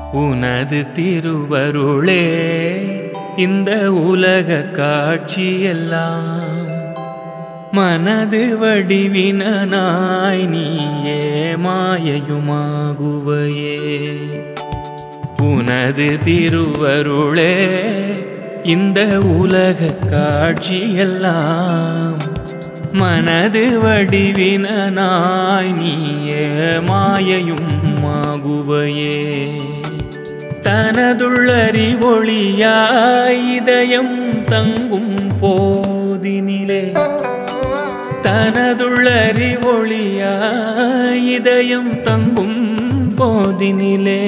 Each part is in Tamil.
உனது திருவருளே இந்த உலக காட்சியெல்லாம் மனது வடிவினாய் நீயே மாயையுமாகுவையே உனது திருவருளே இந்த உலக காட்சியெல்லாம் மனது வடிவினாய் நீயே மாயையும் ஆகுவையே தனதுள்ளறிவொளியாய் இதயம் தங்கும் போதினிலே தனதுள்ளறிவொளியாய் இதயம் தங்கும் போதினிலே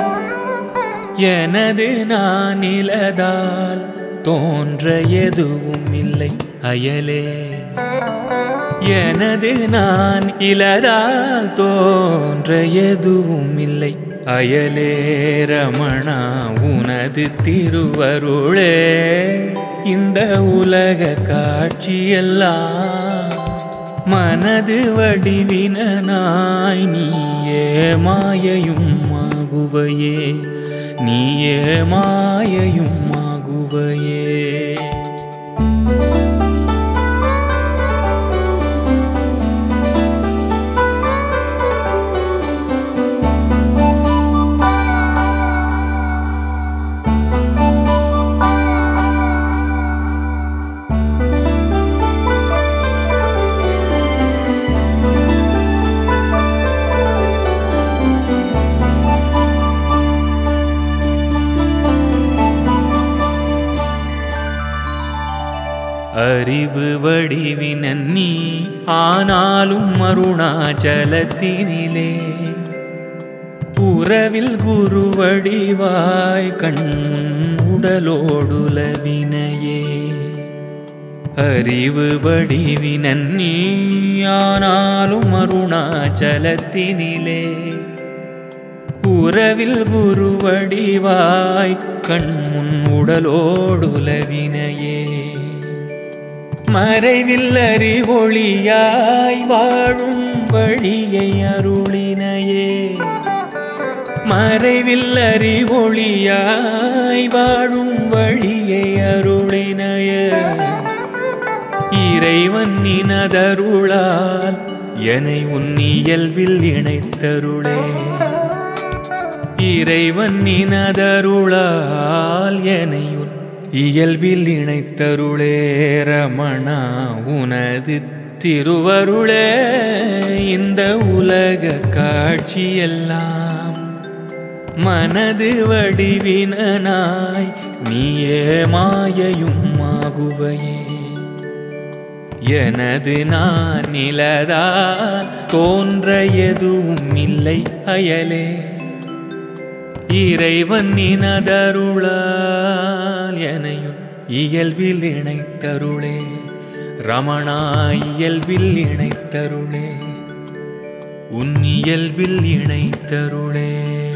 எனது நான் இலதால் தோன்ற எதுவும் இல்லை அயலே எனது நான் இலதால் தோன்ற எதுவும் இல்லை அயலே ரமணா உனது திருவருளே இந்த உலக காட்சியெல்லாம் மனது வடிவினாய் நீயே மாயையும் ஆகுவையே நீயே மாயையும் ஆகுவையே அறிவு வடிவினன் நீ ஆனாலும் அருணாச்சலத்தினிலே உறவில் குரு வடிவாய் கண் உடலோடுலவினையே அறிவு வடிவினன் நீ ஆனாலும் அருணாச்சலத்தினிலே உறவில் குரு வடிவாய் கண்முன் உடலோடுலவினையே மறைவில் அறிவொளியாய் வாழும் வழியை அருளினையே மறைவில் அறிவொளியாய் வாழும் வழியை அருளினைய இறைவன் நினதருளால் என்னை உன் இயல்பில் இணைத்தருளே இறைவன் நினதருளால் என்னை உன் இயல்பில் இணைத்தருளே ரமணா உனது திருவருளே இந்த உலக காட்சியெல்லாம் மனது வடிவினாய் நீயே மாயையும் ஆகுவையே எனது நான் நிலதால் தோன்ற எதுவும் இல்லை அயலே இறைவன் நினதருளால் எனையும் இயல்பில் இணைத்தருளே ரமணா இயல்பில் இணைத்தருளே உன் இயல்பில் இணைத்தருளே